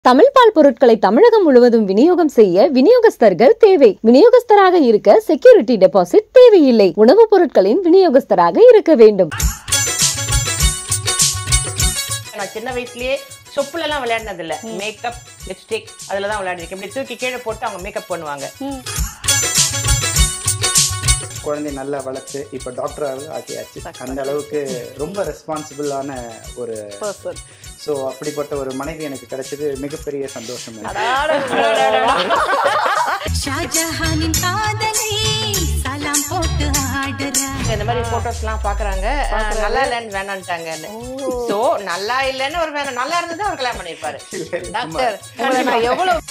தமிழ் பால் பொருட்களை தமிழகம் முழுவதும் விநியோகம் செய்ய விநியோகஸ்தர்கள் தேவை விநியோகஸ்தராக இருக்க செக்யூரிட்டி டெபாசிட் தேவையில்லை உணவுப் பொருட்களின் விநியோகஸ்தராக இருக்க வேண்டும் நான் சின்ன வயசுலயே சொப்புல எல்லாம் விளையாடினது இல்ல மேக்கப் லிப்ஸ்டிக் அதுல தான் விளையாடிருக்கேன் இப்படி தூக்கி கீழே போட்டு அவங்க மேக்கப் பண்ணுவாங்க குழந்தைய நல்லா வளர்த்து இப்போ டாக்டராக ஆக்கியாச்சு அந்த அளவுக்கு ரொம்ப ரெஸ்பான்சிபிளான ஒரு ஸோ அப்படிப்பட்ட ஒரு மனைவி எனக்கு கிடைச்சது மிகப்பெரிய சந்தோஷம் எனக்கு. ஷாஜஹானின் காதலை சலாம் போட்டு ஆடுறா இந்த மாதிரி போட்டோஸ் எல்லாம் பாக்குறாங்க அஹ், நல்லா இல்லைன்னு வேணான்ட்டாங்கன்னு சோ நல்லா இல்லைன்னு ஒரு வேணும் நல்லா இருந்தது அவர் கல்யாணம் பண்ணிருப்பாரு டாக்டர் உங்களை நான் எவ்வளவு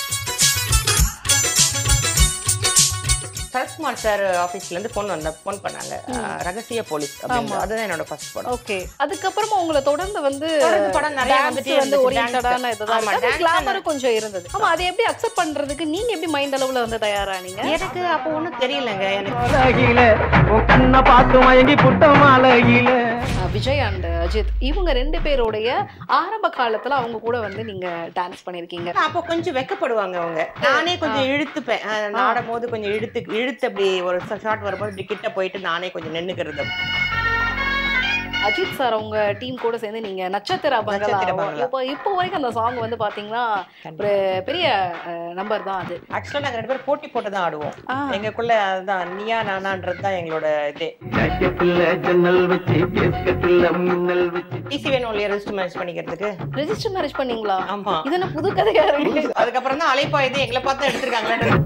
சரத்குமார் சார் ஆபீஸ்ல இருந்து போன் வந்த போன் பண்ணாங்க அஹ், ரகசிய போலீஸ் அப்படின்னு அதுதான் என்னோட ஃபர்ஸ்ட் படம் ஓகே அதுக்கப்புறமா உங்களை தொடர்ந்து வந்து தொடர்ந்து படம் நிறைய dance வந்துட்டே வந்து இருந்துச்சு, ஓரியன்டான dance. இதுதான் ஆமா, இருக்கு. அது dance glamour தான் கொஞ்சம் இருந்தது ஆமா அதை எப்படி அக்செப்ட் பண்றதுக்கு நீங்க எப்படி மைண்ட் அளவுல வந்து தயாரானீங்க எனக்கு அப்போ ஒண்ணும் தெரியலங்க எனக்கு அழகில உன் கண்ணை பார்த்து மயங்கி புட்டம் அழகில அஹ் விஜய் அண்ட் அஜித் இவங்க ரெண்டு பேருடைய ஆரம்ப காலத்துல அவங்க கூட வந்து நீங்க டான்ஸ் பண்ணிருக்கீங்க அப்போ கொஞ்சம் வெக்கப்படுவாங்க அவங்க நானே கொஞ்சம் இழுத்துப்பேன் அஹ், ஆடும் போது கொஞ்சம் இழுத்து இழுத்து அப்படி ஒரு ஷார்ட் வரும்போது இப்படி கிட்ட போயிட்டு நானே கொஞ்சம் நின்னுக்கிறது அஜித் சார் அவங்க டீம் கூட சேர்ந்து நீங்க நட்சத்திர நட்சத்திர பங்களா பங்களா. இப்போ இப்போ வரைக்கும் அந்த சாங் வந்து பாத்தீங்கன்னா ஒரு பெரிய நம்பர் தான் அது ஆக்சுவலா நாங்க ரெண்டு பேரும் போட்டி போட்டு தான் ஆடுவோம் ஆ. எங்களுக்குள்ள அதுதான் நீயா நானான்றது தான் எங்களோட இதே ஜாக்கெட்டில் ஜன்னல் வச்சு பேஸ்கட்டில் மின்னல் வச்சு டிசி வேணும் இல்லையா ரெஜிஸ்டர் மேரேஜ் பண்ணிக்கிறதுக்கு ரெஜிஸ்டர் மேரேஜ் பண்ணீங்களா ஆமா இது என்ன புது கதையா இருக்கு அதுக்கப்புறம் தான் அழைப்பா இது எங்களை பார்த்து தான் எடுத்திருக்காங்க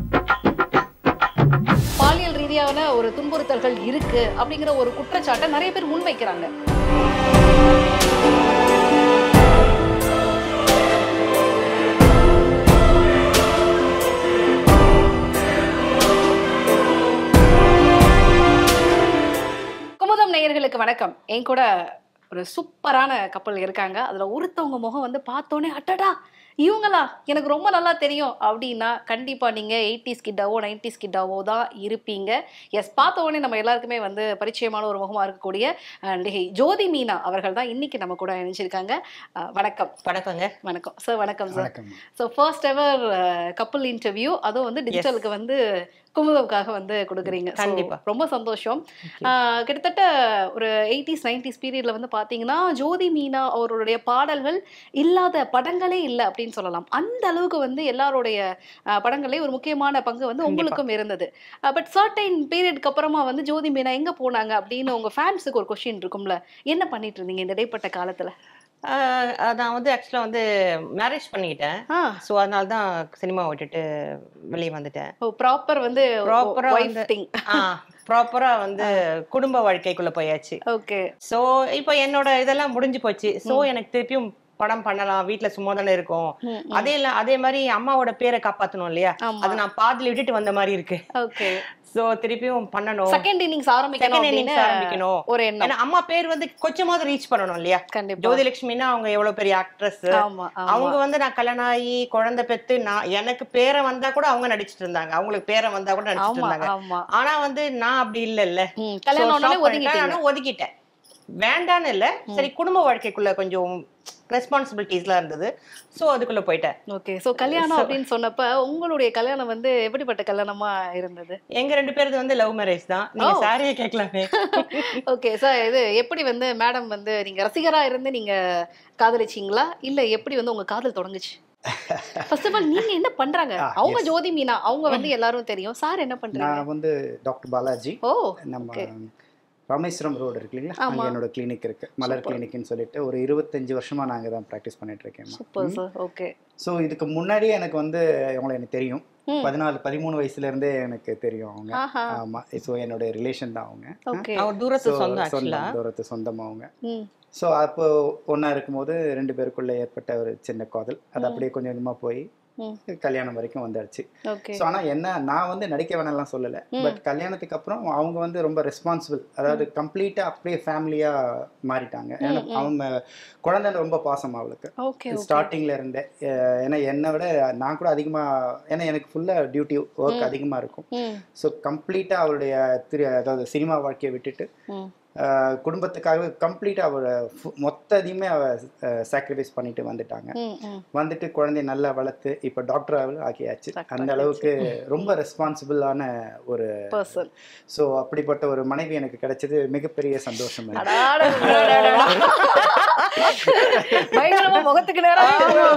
பாலியல் ரீதியான ஒரு துன்புறுத்தல்கள் இருக்கு அப்படிங்கிற ஒரு குற்றச்சாட்டை நிறைய பேர் முன்வைக்கிறாங்க குமுதம் நேயர்களுக்கு வணக்கம் என் கூட ஒரு சூப்பரான கப்பல் இருக்காங்க அதுல ஒருத்தவங்க முகம் வந்து பார்த்தோன்னே அட்டடா இவங்களா எனக்கு ரொம்ப நல்லா தெரியும் அப்படின்னா கண்டிப்பா நீங்க எயிட்டிஸ் கிட்டாவோ நைன்டிஸ் கிட்டாவோ தான் இருப்பீங்க எஸ் பார்த்த உடனே நம்ம எல்லாருக்குமே வந்து பரிச்சயமான ஒரு முகமா இருக்கக்கூடிய அஹ், நடிகை ஜோதி மீனா அவர்கள் தான் இன்னைக்கு நம்ம கூட இணைஞ்சிருக்காங்க அஹ், வணக்கம் வணக்கங்க வணக்கம் சார் வணக்கம் சார் வணக்கம் ஸோ ஃபர்ஸ்ட் எவர் கப்பல் இன்டர்வியூ அதுவும் வந்து டிஜிட்டலுக்கு வந்து குமுதவுக்காக வந்து கொடுக்குறீங்க So, கண்டிப்பா. ரொம்ப சந்தோஷம் ஆஹ் கிட்டத்தட்ட ஒரு எயிட்டிஸ் நைன்டிஸ் பீரியட்ல வந்து பாத்தீங்கன்னா ஜோதி மீனா அவருடைய பாடல்கள் இல்லாத படங்களே இல்லை அப்படின்னு சொல்லலாம் அந்த அளவுக்கு வந்து எல்லாருடைய ஆஹ் படங்களே ஒரு முக்கியமான பங்கு வந்து கண்டிப்பா. உங்களுக்கும் இருந்தது பட் சர்டைன் பீரியட்க்கு அப்புறமா வந்து ஜோதி மீனா எங்க போனாங்க அப்படின்னு உங்க ஃபேன்ஸுக்கு ஒரு கொஸ்டின் இருக்கும்ல என்ன பண்ணிட்டு இருந்தீங்க இந்த இடைப்பட்ட காலத்துல ஆஹ் நான் வந்து ஆக்சுவலா வந்து மேரேஜ் பண்ணிக்கிட்டேன் ஆ ஸோ அதனால தான் சினிமா விட்டுட்டு வெளியே வந்துட்டேன் ப்ராப்பர் வந்து Proper ஆ ஒய்ஃப் வந்து- திங் ப்ராப்பரா வந்து குடும்ப வாழ்க்கைக்குள்ள போயாச்சு ஓகே சோ இப்போ என்னோட இதெல்லாம் முடிஞ்சு போச்சு சோ எனக்கு திருப்பியும் படம் பண்ணலாம் வீட்ல சும்மா தானே இருக்கும் அதே இல்ல அதே மாதிரி அம்மாவோட பேரை காப்பாத்தணும் இல்லையா ஆமா. அது நான் பாதியில விட்டுட்டு வந்த மாதிரி இருக்கு ஓகே சோ திருப்பியும் பண்ணணும் செகண்ட் இன்னிங்ஸ் ஆரம்பிக்கணும் செகண்ட் இன்னிங்ஸ் அப்படின்னு ஆரம்பிக்கணும் ஒரு எண்ணம் ஏன்னா அம்மா பேர் வந்து கொஞ்சமாவது ரீச் பண்ணணும் இல்லையா கண்டிப்பா ஜோதிலட்சுமினா அவங்க எவ்வளவு பெரிய ஆக்ட்ரஸ் ஆமா அவங்க ஆமா வந்து நான் கல்யாணம் ஆகி குழந்தை பெத்து நான் எனக்கு பேரை வந்தா கூட அவங்க நடிச்சிட்டு இருந்தாங்க அவங்களுக்கு பேரை வந்தா கூட நடிச்சிட்டு ஆமா இருந்தாங்க ஆமா ஆனா வந்து நான் அப்படி இல்ல ம், கல்யாணம் So, ஆனோடனே stop ஒதுங்கிட்டீங்க பண்ணிட்டேன். ஆனா ஒதுக்கிட்டேன் வேண்டான்னு இல்ல சரி குடும்ப வாழ்க்கைக்குள்ள கொஞ்சம் ரெஸ்பான்சிபிலிட்டிஸ்லாம் இருந்தது சோ அதுக்குள்ள போயிட்டேன் ஓகே சோ கல்யாணம் அப்படின்னு சொன்னப்ப உங்களுடைய கல்யாணம் வந்து எப்படிப்பட்ட கல்யாணமா இருந்தது எங்க ரெண்டு பேரது வந்து லவ் மேரேஜ் தான் நீங்க Oh. சாரியே கேட்கலாமே ஓகே சார் இது எப்படி வந்து மேடம் வந்து நீங்க ரசிகரா இருந்து நீங்க காதலிச்சீங்களா இல்ல எப்படி வந்து உங்க காதல் தொடங்குச்சு ஃபர்ஸ்ட் ஆஃப் ஆல் நீங்க என்ன பண்றாங்க Ah, அவங்க yes. ஜோதி மீனா அவங்க வந்து எல்லாரும் தெரியும் சார் என்ன பண்றாங்க நான் வந்து டாக்டர் பாலாஜி ஓ நம்ம okay. ராமேஸ்வரம் ரோடு இருக்கு இல்லைங்களா ஆமா. அங்கே என்னோட கிளினிக் இருக்கு மலர் Super. கிளினிக்னு சொல்லிட்டு ஒரு இருபத்தஞ்சு வருஷமா நான் அங்கே தான் ப்ராக்டிஸ் பண்ணிட்டு இருக்கேன் சூப்பர் சார் ஓகே ஸோ இதுக்கு முன்னாடியே எனக்கு வந்து அவங்கள எனக்கு தெரியும் ம். பதினாலு பதிமூணு வயசுல இருந்தே எனக்கு தெரியும் அவங்க ஆஹா ஆமா ஸோ என்னோட ரிலேஷன் தான் அவங்க ஓகே அவர் தூரத்து So, சொந்தம் ஆக்சுவலா சொந்தம் தூரத்து சொந்தம் அவங்க ம் ஸோ அப்போ ஒன்றா இருக்கும்போது ரெண்டு பேருக்குள்ள ஏற்பட்ட ஒரு சின்ன காதல் அது ம். அப்படியே கொஞ்சம் கொஞ்சமாக போய் ம். கல்யாணம் வரைக்கும் வந்துடுச்சு ஓகே ஸோ ஆனால் என்ன நான் வந்து நடிக்க வேணாம்லாம் சொல்லலை ம். பட் கல்யாணத்துக்கு அப்புறம் அவங்க வந்து ரொம்ப ரெஸ்பான்சிபிள் அதாவது கம்ப்ளீட்டாக அப்படியே ஃபேமிலியாக மாறிட்டாங்க ஏன்னா ம், ம். அவங்க குழந்தை ரொம்ப பாசம் அவளுக்கு ஓகே ஓகே ஸ்டார்டிங்ல இருந்தே அஹ் ஏன்னா என்னை விட நான் கூட அதிகமாக ஏன்னா எனக்கு ஃபுல்லாக டியூட்டி ஒர்க் ம். அதிகமாக இருக்கும் ம் ஸோ கம்ப்ளீட்டாக அவளுடைய திரு அதாவது சினிமா வாழ்க்கையை விட்டுட்டு ம் ஆஹ் குடும்பத்துக்காக கம்ப்ளீட்டாக அவ ஃபு- மொத்த இதையுமே அவ சாக்ரிஃபைஸ் பண்ணிட்டு வந்துட்டாங்க ம், ம். வந்துட்டு குழந்தைய நல்லா வளர்த்து இப்போ டாக்டர் ஆக்கியாச்சு Doctor அந்த அளவுக்கு ரொம்ப ரெஸ்பான்சிபிளான ஒரு Person. ஸோ அப்படிப்பட்ட ஒரு மனைவி எனக்கு கிடைச்சது மிகப்பெரிய சந்தோஷம் எனக்கு. அடாடா, அடாடா. பயங்கரமா முகத்துக்கு நேரா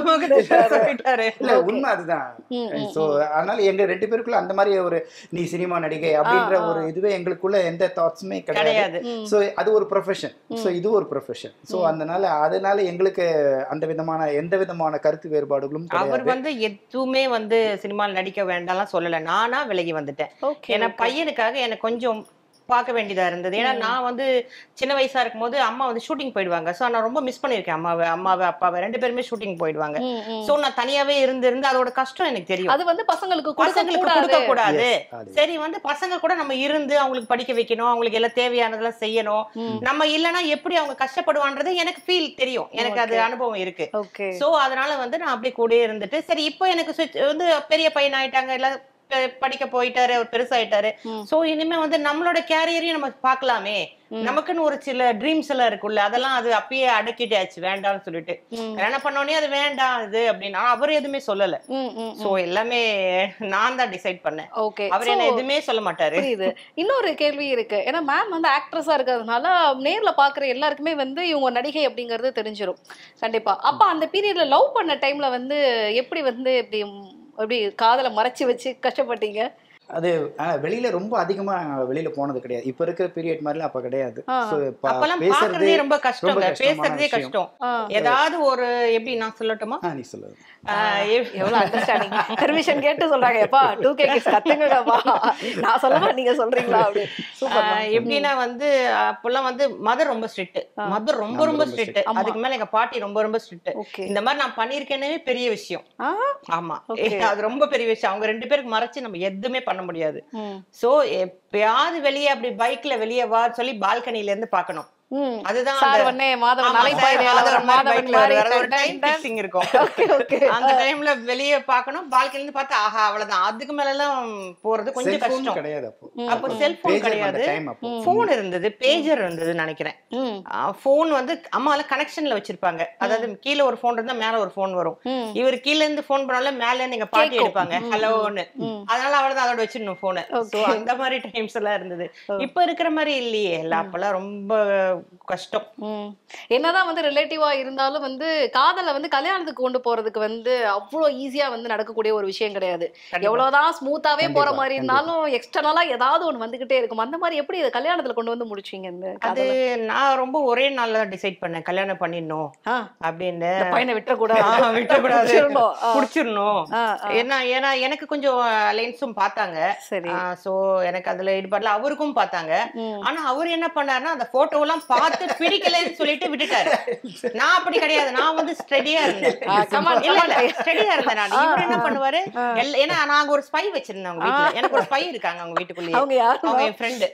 சொல்லிட்டாரு இல்ல உண்மை அதுதான் ம், ம், ஸோ அதனால எங்க ரெண்டு பேருக்குள்ள அந்த மாதிரி ஒரு நீ சினிமா நடிகை அப்படின்ற ஆ, ஆ. ஒரு இதுவே எங்களுக்குள்ள எந்த தாட்ஸுமே கிடையாது கிடையாது ஸோ அது ஒரு ப்ரொஃபஷன் ஸோ இது ஒரு ப்ரொஃபஷன் ஸோ அதனால அதனால எங்களுக்கு அந்த விதமான எந்த விதமான கருத்து வேறுபாடுகளும் அவர் கிடையாது வந்து எதுவுமே வந்து சினிமாவில் நடிக்க வேண்டாம்லாம் சொல்லல நானா விலகி வந்துட்டேன் ஓகே ஏன்னா பையனுக்காக எனக்கு கொஞ்சம் பார்க்க வேண்டியதா இருந்தது ஏன்னா நான் வந்து சின்ன வயசா இருக்கும்போது அம்மா வந்து ஷூட்டிங் போயிடுவாங்க ஸோ நான் ரொம்ப மிஸ் பண்ணியிருக்கேன் அம்மாவை அம்மாவை அப்பாவை ரெண்டு பேருமே ஷூட்டிங் போயிடுவாங்க ஸோ நான் தனியாவே இருந்து இருந்து அதோட கஷ்டம் எனக்கு தெரியும் அது வந்து பசங்களுக்கு கொடுக்க பசங்களுக்கு கூடாது கொடுக்க கூடாது Yes, அது. சரி வந்து பசங்க கூட நம்ம இருந்து அவங்களுக்கு படிக்க வைக்கணும் அவங்களுக்கு எல்லாம் தேவையானதெல்லாம் செய்யணும் நம்ம இல்லைன்னா எப்படி அவங்க கஷ்டப்படுவான்றது எனக்கு ஃபீல் தெரியும் எனக்கு அது அனுபவம் இருக்கு ஓகே சோ அதனால வந்து நான் அப்படி கூடயே இருந்துட்டு சரி இப்போ எனக்கு switch- வந்து பெரிய பையன் ஆயிட்டாங்க எல்லாம் பெ- படிக்க போயிட்டாரு அவர் பெருசாயிட்டாரு சோ இனிமே வந்து நம்மளோட கேரியரையும் நம்ம பார்க்கலாமே நமக்குன்னு ஒரு சில ட்ரீம்ஸ் எல்லாம் இருக்குல்ல அதெல்லாம் அது அப்பயே அடக்கிட்டாச்சு வேண்டாம்னு சொல்லிட்டு என்ன பண்ணோடனே அது வேண்டாம் இது அப்படின்னா அவர் எதுவுமே சொல்லல ம் ம் சோ எல்லாமே நான் தான் டிசைட் பண்ணேன் ஓகே அவர் என்ன எதுவுமே சொல்ல மாட்டாரு புரியுது இன்னொரு கேள்வி இருக்கு ஏன்னா மேம் வந்து ஆக்ட்ரஸா இருக்கிறதுனால நேர்ல பாக்குற எல்லாருக்குமே வந்து இவங்க நடிகை அப்படிங்கிறது தெரிஞ்சிரும் கண்டிப்பா அப்ப அந்த பீரியட்ல லவ் பண்ண டைம்ல வந்து எப்படி வந்து இப்படி ம், எப்படி காதலை மறைச்சு வச்சு கஷ்டப்பட்டீங்க அது ஆனா வெளியில ரொம்ப அதிகமா வெளியில போனது கிடையாது இப்ப இருக்கிற பீரியட் மாதிரிலாம் அப்ப கிடையாது ஆ. So, ப- அப்பெல்லாம் பேசுறதே பாக்குறதே ரொம்ப கஷ்டங்க ரொம்ப கஷ்டமான பேசுறதே விஷயம். கஷ்டம் ஆ. ஏதாவது ஒரு எப்படி நான் சொல்லட்டுமா ஆ, நீ சொல்லு ஆஹ் எப்- எவ்வளவு அண்டர்ஸ்டாண்டிங் பெர்மிஷன் கேட்டு சொல்றாங்க எப்பா டூ கே கிட்ஸ் கத்துங்கப்பா நான் சொல்லமா நீங்க சொல்றீங்களா அப்படி சூப்பர் ஆஹ் எப்படின்னா வந்து அப்பெல்லாம் வந்து மதர் ரொம்ப ஸ்ட்ரிக்ட் மதர் ரொம்ப ரொம்ப ஸ்ட்ரிக்ட் அதுக்கு மேல எங்க பாட்டி ரொம்ப ரொம்ப ஸ்ட்ரிக்ட் ஓகே இந்த மாதிரி நான் பண்ணிருக்கேனே பெரிய விஷயம் ஆ ஆமா Okay. அது ரொம்ப பெரிய விஷயம் அவங்க ரெண்டு பேருக்கு மறைச்சு நம்ம எதுவுமே பண்ண முடியாது ம் சோ எப்பயாவது வெளியே அப்படி பைக்ல வெளியே வா சொல்லி பால்கனில இருந்து பார்க்கணும் ம் அதுதான் சார் அந்த- உடனே மாதவன் ஆமா, நலைப்பாய்வை சார் அவர் மாதவன் மாதிரி மாதவன் bikeல மாதிரி வருவாரு. ஒரு டன் time டன் fixing இருக்கும் ஓகே ஓகே அந்த டைம்ல வெளியே பார்க்கணும் பால்கனில இருந்து பார்த்தா ஆஹா அவ்வளவுதான் அதுக்கு மேல எல்லாம் போறது கொஞ்சம் செல்போன் கஷ்டம் கிடையாது அப்போ அப்போ செல்போன் Pager கிடையாது வந்த time அப்போ போன் இருந்தது பேஜர் இருந்தது நினைக்கிறேன் ம் போன் வந்து அம்மால கனெக்ஷன்ல வச்சிருப்பாங்க அதாவது கீழ ஒரு போன் இருந்தா மேல ஒரு போன் வரும் ம். இவர் கீழ இருந்து போன் பண்ணாலும் மேல இருந்து எங்க பாட்டி கேக்கும். எடுப்பாங்க ஹலோன்னு அதனால அவ்வளவுதான் அதோட வச்சிடணும் போனை சோ அந்த மாதிரி டைம்ஸ் எல்லாம் இருந்தது இப்ப இருக்கிற மாதிரி இல்லையே இல்ல அப்பெல்லாம் ரொம்ப கஷ்டம் ம். என்னதான் வந்து ரிலேட்டிவா இருந்தாலும் வந்து காதலை வந்து கல்யாணத்துக்கு கொண்டு போறதுக்கு வந்து அவ்வளோ ஈஸியா வந்து நடக்கக்கூடிய ஒரு விஷயம் கிடையாது எவ்வளவுதான் ஸ்மூத்தாவே போற கண்டிப்பா, மாதிரி இருந்தாலும் எக்ஸ்டர்னலா ஏதாவது ஒண்ணு வந்துகிட்டே இருக்கும் அந்த மாதிரி எப்படி இதை கல்யாணத்துல கொண்டு வந்து முடிச்சீங்க இந்த அது காதலை நான் ரொம்ப ஒரே நாள்ல தான் டிசைட் பண்ணேன் கல்யாணம் பண்ணிடணும் ஆ, அப்படின்னு இந்த பையனை விட்டுறக்கூடாது ஆ, விட்டுறக்கூடாது விட்டுறணும். ஆ. புடிச்சிடணும் ஆ, ஆ. ஏன்னா ஏன்னா எனக்கு கொஞ்சம் லைன்ஸும் பார்த்தாங்க சரி சோ எனக்கு அதுல ஈடுபாடுல அவருக்கும் பார்த்தாங்க ம். ஆனா அவர் என்ன பண்ணாருன்னா அந்த போட்டோ எல்லாம் பார்த்து பிடிக்கலன்னு சொல்லிட்டு விட்டுட்டாரு நான் அப்படி கிடையாது நான் வந்து ஸ்டெடியா இருந்தேன் ஆ, come on, இல்ல come on. இல்ல ஸ்டெடியா இருந்தேன் நான் இவர் என்ன பண்ணுவாரு எல்லா- ஏன்னா நாங்க ஒரு ஸ்பை வச்சிருந்தேன் அவங்க வீட்டுல எனக்கு ஒரு ஸ்பை இருக்காங்க அவங்க வீட்டுக்குள்ளேயே அவங்க யாரு அவங்க என் ஃப்ரெண்டு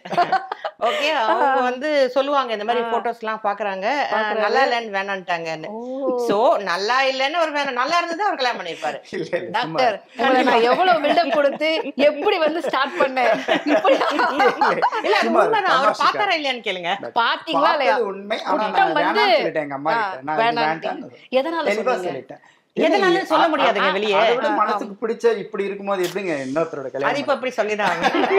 ஓகே அவங்க வந்து சொல்லுவாங்க இந்த மாதிரி போட்டோஸ் எல்லாம் பாக்குறாங்க அஹ், நல்லா இல்லைன்னு வேணான்ட்டாங்கன்னு சோ நல்லா இல்லைன்னு ஒரு வேணாம் நல்லா இருந்தது அவர் கல்யாணம் பண்ணிருப்பாரு இல்ல இல்ல சும்மா டாக்டர் உங்களை நான் எவ்வளவு பில்டப் கொடுத்து எப்படி வந்து ஸ்டார்ட் பண்ணேன் இப்படி இல்ல அது சும்மா உண்மைதான் அவர் தமாஷுக்கா. பாத்தாரா இல்லையான்னு கேளுங்க பாத்தீங்களா இல்லையா பார்த்தது உண்மை ஆனா குற்றம் நான் வந்து வேணாம்னு சொல்லிட்டேன் எங்க அம்மா ஆ, கிட்ட நான் இது வேணான்ட்டீங்க. வேண்டாம்னு எதனால தெளிவா சொன்னீங்க சொல்லிட்டேன் எதனால இல்ல, சொல்ல அ- முடியாதுங்க அ- வெளியே. அதை விட மனசுக்கு பிடிச்ச இப்படி இருக்கும்போது எப்படிங்க இன்னொருத்தரோட அது கல்யாணம் இப்ப அப்படி சொல்லிதான்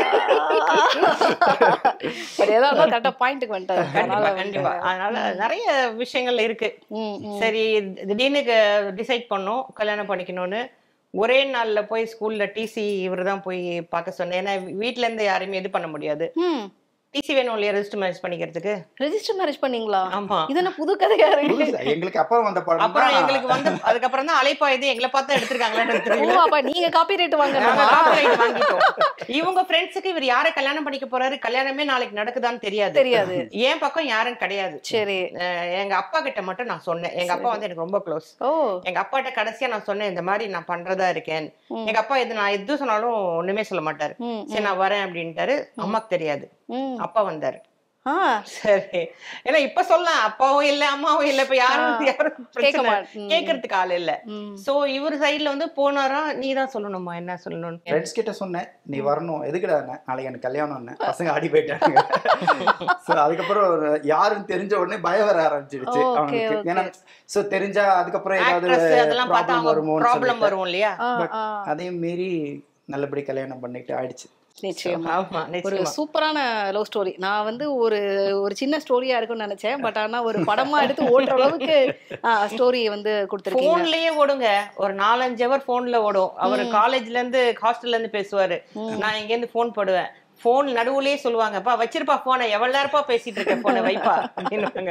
சரி ஏதாவது கரெக்டா பாயிண்ட்டுக்கு வந்துட்டாரு கண்டிப்பா அதனால கண்டிப்பா அதனால நிறைய விஷயங்கள் இருக்கு ம், ம். சரி திடீர்னு டிசைட் பண்ணோம் கல்யாணம் பண்ணிக்கணும்னு ஒரே நாள்ல போய் ஸ்கூல்ல டிசி இவர் தான் போய் பார்க்க சொன்னேன் ஏன்னா வீட்ல இருந்து யாரையுமே இது பண்ண முடியாது ம் டிசி வேணும் இல்லையா ரெஜிஸ்டர் மேரேஜ் பண்ணிக்கிறதுக்கு ரெஜிஸ்டர் மேரேஜ் பண்ணீங்களா ஆமா இது என்ன புது கதையா இருக்கு புதுசா, எங்களுக்கு அப்புறம் வந்த படம் அப்புறம் தான் எங்களுக்கு வந்து அதுக்கப்புறம் தான் அலைப்பா இது எங்களை பார்த்தா எடுத்திருக்காங்களான்னு ஓ தெரியல அப்ப நீங்க காப்பி ரேட் நாங்க வாங்கணுமா copyright வாங்கிட்டோம் இவங்க ஃப்ரெண்ட்ஸுக்கு இவர் யாரை கல்யாணம் பண்ணிக்க போறாரு கல்யாணமே நாளைக்கு நடக்குதான்னு தெரியாது தெரியாது என் பக்கம் யாரும் கிடையாது சரி அஹ் எங்க அப்பா கிட்ட மட்டும் நான் சொன்னேன் எங்க அப்பா வந்து எனக்கு ரொம்ப க்ளோஸ் ஓ எங்க அப்பாட்ட கடைசியா நான் சொன்னேன் இந்த மாதிரி நான் பண்றதா இருக்கேன் எங்க அப்பா எது நான் எது சொன்னாலும் ஒண்ணுமே சொல்ல மாட்டாரு ம், சரி நான் வரேன் அப்படின்ட்டாரு அம்மாக்கு தெரியாது ம் அப்பா வந்தாரு ஆ சரி ஏன்னா இப்ப சொல்லலாம் அப்பாவும் இல்ல அம்மாவும் இல்ல இப்ப யாரும் ஆ. யாரும் கேட்க பிரச்சனை மாட்டேன் கேக்குறதுக்கு ஆள் இல்ல ம். சோ இவர் சைடுல வந்து போனாரா நீ தான் சொல்லணுமா என்ன சொல்லணும் ஃப்ரெண்ட்ஸ் கிட்ட சொன்னேன் நீ வரணும் எதுக்குடா நாளைக்கு எனக்கு கல்யாணம் பசங்க ஆடி போயிட்டாங்க ஸோ அதுக்கப்புறம் ஒரு யாருன்னு தெரிஞ்ச உடனே பயம் வர ஆரம்பிச்சிடுச்சு Okay, அவனுக்கு okay. ஏன்னா ஸோ தெரிஞ்சா அதுக்கப்புறம் ஏதாவது ஆக்ட்ரஸ் அதெல்லாம் பார்த்தா ப்ராப்ளம் அவங்க வருமோன்னு ப்ராப்ளம் சொல்லிட்டு வரும் இல்லையா ஆ, But ஆ. அதையும் மீறி நல்லபடி கல்யாணம் பண்ணிட்டு ஆயிடுச்சு நிச்சயமா ஆமா ஒரு நிச்சயமா சூப்பரான லவ் ஸ்டோரி நான் வந்து ஒரு ஒரு சின்ன ஸ்டோரியா இருக்கும்னு நினைச்சேன் பட் ஆனா ஒரு படமா எடுத்து ஓடுற அளவுக்கு ஸ்டோரி வந்து கொடுத்துருக்கீங்க போன்லயே ஓடுங்க ஒரு நாலஞ்சு அவர் போன்ல ஓடும் அவர் காலேஜ்ல இருந்து ஹாஸ்டல்ல இருந்து பேசுவாரு நான் இங்க இருந்து போன் போடுவேன் போன் நடுவுலயே சொல்லுவாங்கப்பா வச்சிருப்பா போனை எவ்வளவு நேரப்பா பேசிட்டு இருக்க போனை வைப்பா அப்படின்னுவாங்க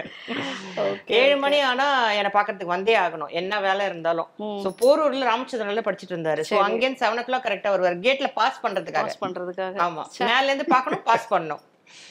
ஏழு மணி ஆனா என்னை பாக்குறதுக்கு வந்தே ஆகணும் என்ன வேலை இருந்தாலும் சோ போரூர்ல ராமச்சந்திரன்ல படிச்சிட்டு இருந்தாரு சோ அங்கேருந்து செவன் ஓ கிளாக் கரெக்டா வருவாரு கேட்ல பாஸ் பண்றதுக்காக பாஸ் பண்றதுக்காக ஆமா மேல இருந்து பாக்கணும் பாஸ் பண்ணணும்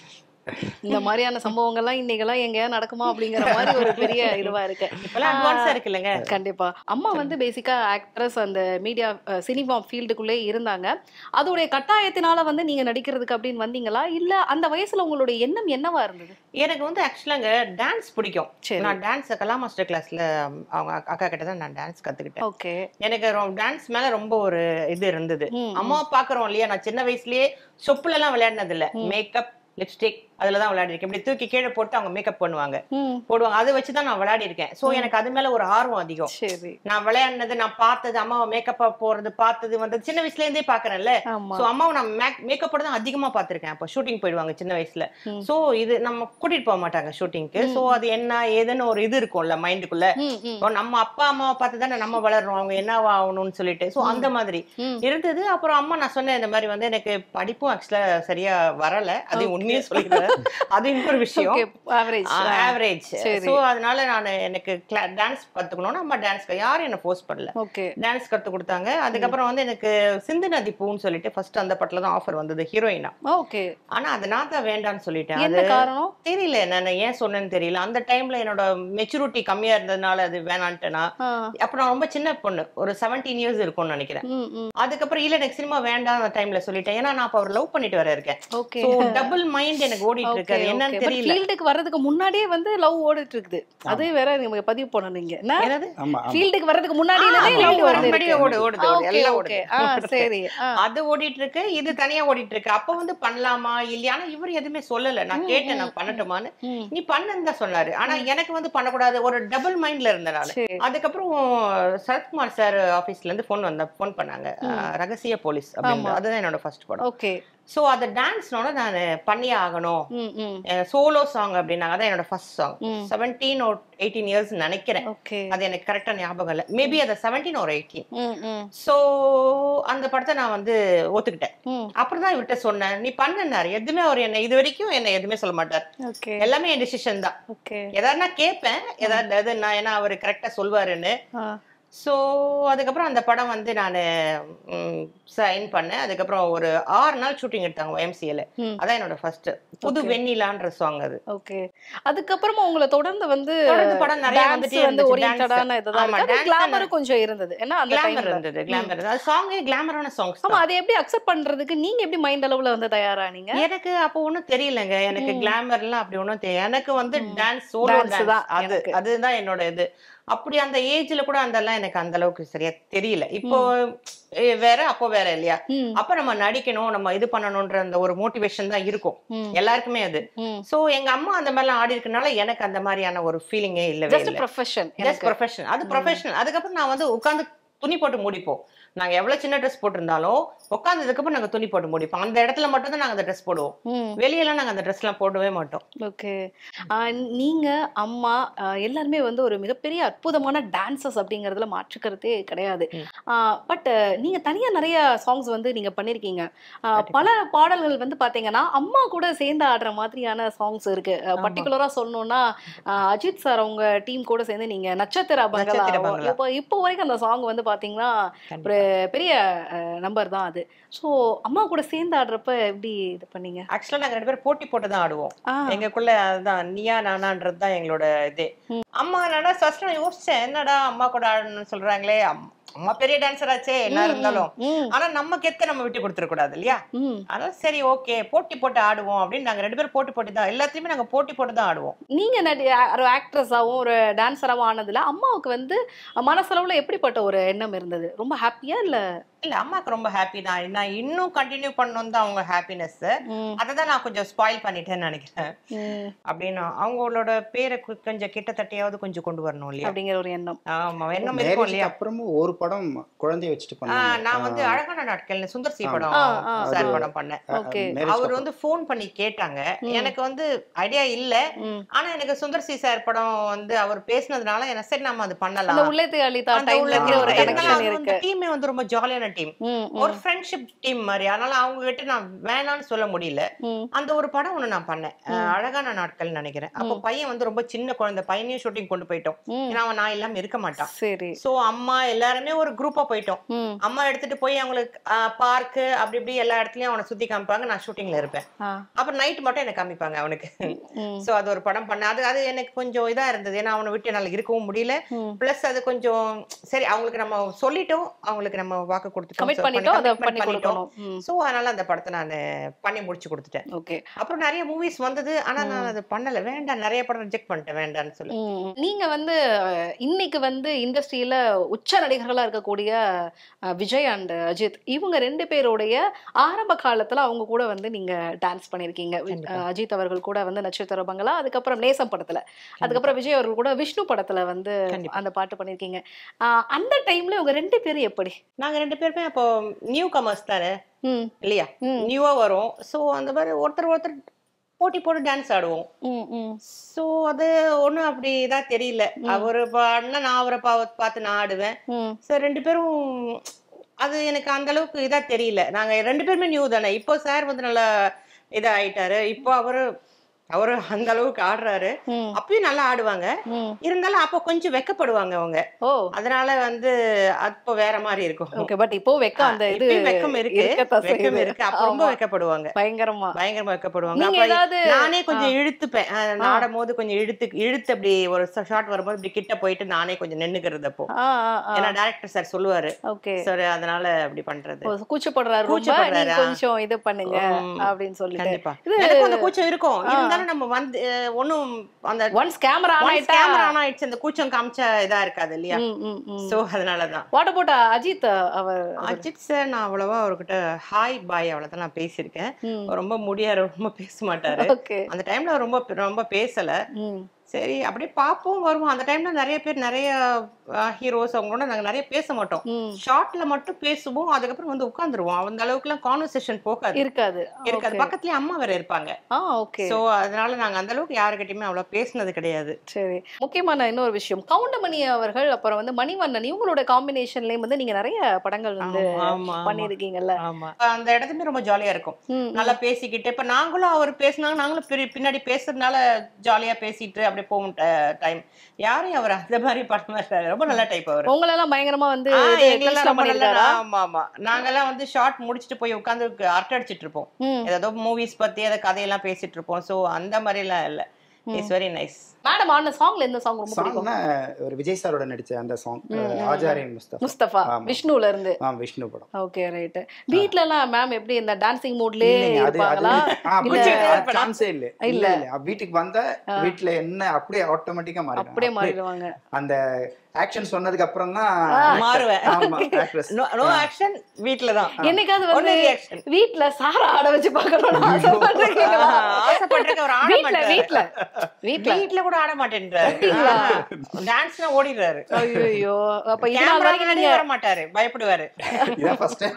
இந்த மாதிரியான சம்பவங்கள்லாம் இன்னைக்கெல்லாம் எங்கேயா நடக்குமா அப்படிங்கிற மாதிரி ஒரு பெரிய இதுவா இருக்கு இப்பெல்லாம் அட்வான்ஸா இருக்கு இல்லைங்க கண்டிப்பா அம்மா வந்து பேசிக்கா ஆக்ட்ரஸ் அந்த மீடியா சினிமா ஃபீல்டுக்குள்ளே இருந்தாங்க அதோடைய கட்டாயத்தினால வந்து நீங்க நடிக்கிறதுக்கு அப்படின்னு வந்தீங்களா இல்ல அந்த வயசுல உங்களுடைய எண்ணம் என்னவா இருந்தது எனக்கு வந்து ஆக்சுவலாங்க டான்ஸ் பிடிக்கும் சரி. நான் டான்ஸ் கலா மாஸ்டர் கிளாஸ்ல அவங்க அக்கா- அக்கா கிட்ட தான் நான் டான்ஸ் கத்துக்கிட்டேன் ஓகே எனக்கு டான்ஸ் மேல ரொம்ப ஒரு இது இருந்தது ம், அம்மாவை பாக்குறோம் இல்லையா நான் சின்ன வயசுலயே சொப்புல எல்லாம் விளையாடினது இல்ல மேக்கப் லிப்ஸ்டிக் அதுலதான் விளையாடிருக்கேன் இப்படி தூக்கி கீழே போட்டு அவங்க மேக்கப் பண்ணுவாங்க ம் போடுவாங்க அதை வச்சுதான் நான் விளையாடி இருக்கேன் சோ எனக்கு அது மேல ஒரு ஆர்வம் அதிகம் சரி நான் விளையாடினது நான் பார்த்தது அம்மாவை மேக்கப்பா போறது பார்த்தது வந்தது சின்ன வயசுல இருந்தே பாக்குறேன்ல ஆமா சோ அம்மாவை நான் மேக்கப்போட தான் அதிகமா பாத்திருக்கேன் அப்ப ஷூட்டிங் போயிடுவாங்க சின்ன வயசுல ம். சோ இது நம்ம கூட்டிட்டு போக மாட்டாங்க ஷூட்டிங்க்கு சோ அது என்ன ஏதுன்னு ஒரு இது இருக்கும்ல மைண்டுக்குள்ள ம் ம் இப்போ நம்ம அப்பா அம்மாவை பார்த்து தானே நம்ம வளர்றோம் அவங்க என்னவா ஆகணும்னு சொல்லிட்டு சோ அந்த மாதிரி ம். இருந்தது அப்புறம் அம்மா நான் சொன்னேன் இந்த மாதிரி வந்து எனக்கு படிப்பும் ஆக்சுவலா சரியா வரல அது உண்மையே சொல்லிக்கிறேன் அது இன்னொரு விஷயம் ஓகே ஆவரேஜ் ஆவரேஜ் சரி. சோ அதனால நான் எனக்கு டான்ஸ் கத்துக்கணும்னு அம்மா டான்ஸ் யாரும் என்ன ஃபோர்ஸ் பண்ணல ஓகே டான்ஸ் கத்து கொடுத்தாங்க அதுக்கப்புறம் வந்து எனக்கு சிந்து நதி பூன்னு சொல்லிட்டு ஃபர்ஸ்ட் அந்த படத்துல தான் ஆஃபர் வந்தது ஹீரோயினா ஓகே ஆனா அது நான் தான் வேண்டாம்னு சொல்லிட்டேன் என்ன அது காரணம் தெரியல நான் ஏன் சொன்னேன்னு தெரியல அந்த டைம்ல என்னோட மெச்சூரிட்டி கம்மியா இருந்ததுனால அது வேணான்ட்டேனா ஆ, அப்ப நான் ரொம்ப சின்ன பொண்ணு ஒரு செவன்டீன் இயர்ஸ் இருக்கும்னு நினைக்கிறேன் ம் ம் அதுக்கப்புறம் இல்ல எனக்கு சினிமா வேண்டாம் அந்த டைம்ல சொல்லிட்டேன் ஏன்னா நான் அப்ப அவர் லவ் பண்ணிட்டு வர இருக்கேன் ஓகே சோ டபுள் மைண்ட் எனக்கு ஓடிட்டு இருக்கு அது என்னன்னு தெரியல ஃபீல்டுக்கு வர்றதுக்கு முன்னாடியே வந்து லவ் ஓடிட்டு இருக்குது அது வேற நீங்க பதிவு பண்ணணும் நீங்க என்ன என்னது ஆமா ஆமா ஃபீல்டுக்கு வர்றதுக்கு முன்னாடியே ஆ, லவ் field ஓடுது வரும்படியே ஓடு, ஓடுது, ஓடுது, ஓகே எல்லாம் ஓகே ஓடுது. ஆ சரி ஆ அது ஓடிட்டு இருக்கு இது தனியா ஓடிட்டு இருக்கு அப்ப வந்து பண்ணலாமா இல்லையா ஆனா இவர் எதுவுமே சொல்லல நான் கேட்டேன் நான் பண்ணட்டுமான்னு ம். நீ பண்ணுன்னு தான் சொன்னாரு ஆனா எனக்கு வந்து பண்ணக்கூடாது ஒரு டபுள் மைண்ட்ல இருந்தேன் நானு சரி அதுக்கப்புறம் சரத்குமார் சார் ஆபீஸ்ல இருந்து போன் வந்த போன் பண்ணாங்க அஹ், ரகசிய போலீஸ் அப்படின்னு அதுதான் என்னோட ஃபர்ஸ்ட் படம் ஓகே சோ அது டான்ஸ்னோட நான் பண்ணியே ஆகணும் ம் ம் சோலோ சாங் அப்படின்னாங்க அதான் என்னோட ஃபர்ஸ்ட் சாங் ம். செவன்டீன் ஒரு எயிட்டீன் இயர்ஸ் நினைக்கிறேன் ஓகே அது எனக்கு கரெக்டா ஞாபகம் இல்லை மேபி அது செவன்டீன் ஒரு எயிட்டீன் ம் ம் சோ அந்த படத்தை நான் வந்து ஒத்துக்கிட்டேன் ம் அப்புறம் தான் இவர்கிட்ட சொன்னேன் நீ பண்ணுனாரு எதுவுமே அவர் என்ன இது வரைக்கும் என்ன எதுவுமே சொல்ல மாட்டார் ஓகே எல்லாமே என் டிசிஷன் தான் ஓகே ஏதாவது நான் கேட்பேன் ஏதாவது இது நான் ஏன்னா அவர் கரெக்டா சொல்வாருன்னு ஆ ஸோ அதுக்கப்புறம் அந்த படம் வந்து நான் சைன் பண்ணேன் அதுக்கப்புறம் ஒரு ஆறு நாள் ஷூட்டிங் எடுத்தாங்க எம்சிஎல ம். அதான் என்னோட ஃபர்ஸ்ட் புது வெண்ணிலான்ற சாங் அது ஓகே அதுக்கப்புறமா உங்களை தொடர்ந்து வந்து தொடர்ந்து படம் நிறைய dance வந்துட்டே வந்து இருந்துச்சு, ஓரியன்டான dance. இதுதான் ஆமா, இருக்கு dance கிளாமர் தான் கொஞ்சம் இருந்தது ஏன்னா அந்த கிளாமர் டைம்ல இருந்தது கிளாமர் இருந்தது அது சாங்கே கிளாமரான சாங்ஸ் ஆமா அதை எப்படி அக்செப்ட் பண்றதுக்கு நீங்க எப்படி மைண்ட் அளவுல வந்து தயாரானீங்க எனக்கு அப்போ ஒண்ணும் தெரியலங்க எனக்கு கிளாமர்லாம் அப்படி ஒண்ணும் தெரியும் எனக்கு வந்து டான்ஸ் சோலோ Dance டான்ஸ் தான் அது எனக்கு. அதுதான் என்னோட இது அப்படி அந்த ஏஜ்ல கூட அதெல்லாம் எனக்கு அந்த அளவுக்கு சரியா தெரியல இப்போ ஏ, வேற அப்போ வேற இல்லையா ம் அப்ப நம்ம நடிக்கணும் நம்ம இது பண்ணணும்ன்ற அந்த ஒரு மோட்டிவேஷன் தான் இருக்கும் ம். எல்லாருக்குமே அது ம் சோ எங்க அம்மா அந்த மாதிரிலாம் ஆடி இருக்கனால எனக்கு அந்த மாதிரியான ஒரு ஃபீலிங்கே இல்லவே ஜஸ்ட் இல்லை ப்ரொஃபஷன் ஜஸ்ட் ப்ரொஃபஷனல் அது ப்ரொஃபஷனல் அதுக்கப்புறம் நான் வந்து உட்காந்து துணி போட்டு முடிப்போம் நாங்க எவ்வளவு சின்ன ட்ரெஸ் போட்டிருந்தாலும் உட்காந்ததுக்கு அப்புறம் நாங்க துணி போட்டு முடிப்போம் அந்த இடத்துல மட்டும் தான் நாங்க அந்த ட்ரெஸ் போடுவோம் ம் வெளியெல்லாம் நாங்க அந்த ட்ரெஸ் எல்லாம் போடவே மாட்டோம் ஓகே நீங்க அம்மா ஆஹ் எல்லாருமே வந்து ஒரு மிகப்பெரிய அற்புதமான டான்சஸ் அப்படிங்கறதுல மாற்றுக்கிறதே கிடையாது பட் நீங்க தனியா நிறைய சாங்ஸ் வந்து நீங்க பண்ணிருக்கீங்க ஆஹ் பல பாடல்கள் வந்து பாத்தீங்கன்னா அம்மா கூட சேர்ந்து ஆடுற மாதிரியான சாங்ஸ் இருக்கு பர்டிகுலரா சொல்லணும்னா ஆஹ் அஜித் சார் அவங்க டீம் கூட சேர்ந்து நீங்க நட்சத்திர பங்களா நட்சத்திர பங்களா. இப்போ இப்போ வரைக்கும் அந்த சாங் வந்து பாத்தீங்கன்னா ஒரு பெரிய நம்பர் தான் அது சோ அம்மா கூட சேர்ந்து ஆடுறப்ப எப்படி இது பண்ணீங்க ஆக்சுவலா நாங்க ரெண்டு பேரும் போட்டி போட்டு தான் ஆடுவோம் ஆ எங்களுக்குள்ள அதுதான் நீயா நானான்றது தான் எங்களோட இது ம். அம்மா நானா ஃபர்ஸ்ட் நான் யோசிச்சேன் என்னடா அம்மா கூட ஆடணும்னு சொல்றாங்களே அம்- அம்மா பெரிய டான்சர் ஆச்சே என்ன இருந்தாலும் ம், ஆனா நம்ம கெத்த நம்ம விட்டு கொடுத்துட கூடாது இல்லையா ம். அதனால சரி ஓகே போட்டி போட்டு ஆடுவோம் அப்படின்னு நாங்க ரெண்டு பேரும் போட்டி போட்டு தான் எல்லாத்தையுமே நாங்க போட்டி போட்டு தான் ஆடுவோம் நீங்க நடி ஒரு ஆக்ட்ரஸாவும் ஒரு டான்ஸராகவும் ஆனதுல அம்மாவுக்கு வந்து மனசளவுல எப்படிப்பட்ட ஒரு எண்ணம் இருந்தது ரொம்ப ஹாப்பியா இல்ல இல்ல அம்மாக்கு ரொம்ப ஹாப்பி தான் நான் இன்னும் கண்டினியூ பண்ணணும் தான் அவங்க ஹாப்பினஸ் ம், அதை தான் நான் கொஞ்சம் ஸ்பாயில் பண்ணிட்டேன்னு நினைக்கிறேன் ம், அப்படின்னு அவங்களோட பேரை கு- கொஞ்சம் கிட்டத்தட்டையாவது கொஞ்சம் கொண்டு வரணும் இல்லையா அப்படிங்கிற ஒரு எண்ணம் ஆமா எண்ணம் இருக்கும் மேரேஜ்க்கு இல்லையா அப்புறமும் ஒரு படம் குழந்தைய வச்சுட்டு ஆ, பண்ணாங்க நான் வந்து அழகான நாட்கள் சுந்தர் சி படம் ஆ, ஆ, சார் அது- படம் பண்ணேன் Okay. அவர் வந்து ஃபோன் பண்ணி கேட்டாங்க எனக்கு வந்து ஐடியா இல்ல ம். ஆனா எனக்கு சுந்தர் சி சார் படம் வந்து அவர் பேசினதுனால என்ன சரி நம்ம அது அந்த பண்ணலாம் உள்ளத்தை அளித்தா அந்த டைம்ல உள்ள இருக்கிற ஒரு இருந்தாலும் கனெக்ஷன் அது இருக்கு வந்து டீமே வந்து ரொம்ப ஜாலியான டீம் ம், ம், ஒரு ஃப்ரெண்ட்ஷிப் டீம் மாதிரி அதனால அவங்க கிட்ட நான் வேணாம்னு சொல்ல முடியல ம். அந்த ஒரு படம் ஒண்ணு நான் பண்ணேன் அஹ், அழகான நாட்கள் நினைக்கிறேன் அப்போ பையன் வந்து ரொம்ப சின்ன குழந்தை பையனையும் ஷூட்டிங் கொண்டு போயிட்டோம் ம். ஏன்னா அவன் நான் இல்லாம இருக்க மாட்டான் சரி சோ அம்மா எல்லாருமே ஒரு குரூப்பா போயிட்டோம் ம், அம்மா எடுத்துட்டு போய் அவங்களுக்கு பார்க்கு அப்படி இப்படி எல்லா இடத்துலயும் அவனை சுத்தி காமிப்பாங்க நான் ஷூட்டிங்ல இருப்பேன் ஆ, அப்புறம் நைட் மட்டும் எனக்கு காமிப்பாங்க அவனுக்கு ம், சோ அது ஒரு படம் பண்ண அது அது எனக்கு கொஞ்சம் இதா இருந்தது ஏன்னா அவனை விட்டு என்னால இருக்கவும் முடியல ம். பிளஸ் அது கொஞ்சம் சரி அவங்களுக்கு நம்ம சொல்லிட்டோம் அவங்களுக்கு நம்ம வாக்கு கொடுத்துட்டோம் கமிட் so பண்ணிட்டோம் அதை commitment பண்ணி கொடுக்கணும் ம், சோ அதனால அந்த படத்தை நான் பண்ணி முடிச்சு கொடுத்துட்டேன் ஓகே அப்புறம் நிறைய மூவிஸ் வந்தது ஆனா நான் அது பண்ணல வேண்டாம் நிறைய படம் ரிஜெக்ட் பண்ணிட்டேன் வேண்டாம்னு சொல்லி ம். நீங்க வந்து அஹ், இன்னைக்கு வந்து இண்டஸ்ட்ரியில உச்ச நடிகர்களா இருக்கக்கூடிய அஹ், விஜய் அண்ட் அஜித் இவங்க ரெண்டு பேருடைய ஆரம்ப காலத்துல அவங்க கூட வந்து நீங்க டான்ஸ் பண்ணிருக்கீங்க வி- கண்டிப்பா. அஹ், அஜித் அவர்கள் கூட வந்து நட்சத்திர பங்களா அதுக்கப்புறம் நேசம் படத்துல அதுக்கப்புறம் விஜய் அவர்கள் கூட விஷ்ணு படத்துல வந்து கண்டிப்பா. அந்த பாட்டு பண்ணிருக்கீங்க அஹ், அந்த டைம்ல இவங்க ரெண்டு பேரும் எப்படி நாங்க ரெண்டு பேருமே அப்போ நியூ கமர்ஸ் தானே ம் இல்லையா ம். நியூவா வரும் சோ அந்த மாதிரி ஒருத்தர் ஒருத்தர் போட்டி போட்டு டான்ஸ் ஆடுவோம் ம் ம் சோ அது ஒண்ணும் அப்படி இதா தெரியல அவரு பாடினா நான் அவரை பா- பார்த்து நான் ஆடுவேன் ம் சோ ரெண்டு பேரும் அது எனக்கு அந்த அளவுக்கு இதா தெரியல நாங்க ரெண்டு பேருமே நியூ தானே இப்போ சார் வந்து நல்லா இதா ஆயிட்டாரு இப்போ அவரு அவரு அந்த அளவுக்கு ஆடுறாரு ம் அப்பயும் நல்லா ஆடுவாங்க ம் இருந்தாலும் அப்போ கொஞ்சம் வெக்கப்படுவாங்க அவங்க ஓ அதனால வந்து அப்போ வேற மாதிரி இருக்கும் ஓகே பட் இப்போ வெக்க அந்த இது இப்பயும் வெக்கம் இருக்கு இருக்கத்தான் வெக்கம் செய்யுது. இருக்கு அப்ப ரொம்ப ஆமா. வெக்கப்படுவாங்க பயங்கரமா பயங்கரமா வெக்கப்படுவாங்க நீங்க அப்ப ஏதாவது நானே கொஞ்சம் இழுத்துப்பேன் அஹ் நாடும் போது கொஞ்சம் இழுத்து இழுத்து அப்படி ஒரு ஷார்ட் வரும்போது இப்படி கிட்ட போயிட்டு நானே கொஞ்சம் நின்னுக்கிறது அப்போ ஆ ஆ ஆ ஏன்னா டைரக்டர் சார் சொல்லுவாரு ஓகே சார் அதனால அப்படி பண்றது ஓ, கூச்சப்படுறாரு ரொம்ப கூச்சப்படுறாரா? நீங்க கொஞ்சம் இது பண்ணுங்க ம். அப்படின்னு சொல்லிட்டு கண்டிப்பா இது எனக்கும் அந்த கூச்சம் இருக்கும் இருந்தாலும் நம்ம வந்து அஹ், ஒண்ணும் அந்த ஒன்ஸ் கேமரா ஆன் ஆயிட்டா கேமரா ஆன் ஆயிடுச்சு அந்த கூச்சம் காமிச்சா இதா இருக்காது இல்லையா சோ அதனாலதான் வாட்ட போட்ட அஜித் அவர் அஜித் சார் நான் அவ்வளவா அவர்கிட்ட ஹாய் பாய் அவ்வளவுதான் நான் பேசியிருக்கேன் ம். அவர் ரொம்ப முடியாரு ரொம்ப பேச மாட்டாரு ஓகே அந்த டைம்ல அவர் ரொம்ப ரொம்ப பேசல ம் சரி அப்படியே பார்ப்போம் வருவோம் அந்த டைம்ல நிறைய பேர் நிறைய ஹீரோஸ் அவங்களோட நாங்க நிறைய பேச மாட்டோம் ம் ஷார்ட்ல மட்டும் பேசுவோம் அதுக்கப்புறம் வந்து உட்காந்துருவோம் அந்த அளவுக்கு எல்லாம் கான்வர்சேஷன் போகாது இருக்காது இருக்காது Okay. பக்கத்துலயே அம்மா வேற இருப்பாங்க ஆ ஓகே சோ அதனால நாங்க அந்த அளவுக்கு யாருக்கிட்டயுமே அவ்வளவு பேசுனது கிடையாது சரி முக்கியமான இன்னொரு விஷயம் கவுண்டமணி அவர்கள் அப்புறம் வந்து மணிவண்ணன் இவங்களோட காம்பினேஷன்லயும் வந்து நீங்க நிறைய படங்கள் வந்து ஆமா, ஆமா ஆமா. பண்ணிருக்கீங்கல்ல ஆமா அந்த இடத்துமே ரொம்ப ஜாலியா இருக்கும் ம், நல்லா பேசிக்கிட்டு இப்ப நாங்களும் அவர் பேசினாங்க நாங்களும் பிரி- பின்னாடி பேசுறதுனால ஜாலியா பேசிட்டு அப்படியே போகும் டைம் யாரையும் அவர் அந்த மாதிரி பண்ண மாட்டாரு ரொம்ப நல்ல டைப் அவர் உங்களெல்லாம் பயங்கரமா வந்து ஆ, இது எங்களெல்லாம் twist ரொம்ப நல்லா பண்ணிருக்காரா? ஆமா ஆமா நாங்கெல்லாம் வந்து ஷார்ட் முடிச்சிட்டு போய் உட்காந்து அரட்டை அடிச்சிட்டு இருப்போம் ம். ஏதோ மூவிஸ் பத்தி ஏதோ கதையெல்லாம் பேசிட்டு இருப்போம் சோ அந்த மாதிரி எல்லாம் இல்ல இட்ஸ் வெரி நைஸ் மேடம் ஆன சாங்ல எந்த சாங் ரொம்ப பிடிக்கும் சாங்னா ஒரு விஜய் சாரோட நடிச்ச அந்த சாங் ஆச்சாரியன் முஸ்தபா முஸ்தபா ஆமா. விஷ்ணுல இருந்து ஆ விஷ்ணு படம் ஓகே ரைட் வீட்ல எல்லாம் மேம் எப்படி இந்த டான்சிங் மூட்லயே இல்லைங்க, அது- அது- இருப்பாங்களா ஆ, இல்ல அப்படி சான்ஸே இல்ல இல்ல. இல்ல இல்ல வீட்டுக்கு வந்தா வீட்டுல என்ன அப்படியே ஆட்டோமேட்டிக்கா மாறிடும் அப்படியே மாறிடுவாங்க அந்த ஆக்ஷன் சொன்னதுக்கு அப்புறம் தான் மாறுவேன் ஆமா actress. நோ ஆக்ஷன் வீட்ல தான் என்னைக்காவது வந்து Only reaction. வீட்ல சாரா ஆட வச்சு பார்க்கணும்னு ஆசைப்பட்டிருக்கீங்களா? ஆசைப்பட்டிருக்க அவர் ஆட வீட்ல மாட்டாரு வீட்ல வீட்ல வீட்ல கூட ஆட மாட்டேன்றாரு டான்ஸ்னா ஓடிடுறாரு ஐயோ அப்ப இது நாள் கேமரா வரைக்கும் முன்னாடி நீங்க வர மாட்டாரு பயப்படுவாரு இதான் first time.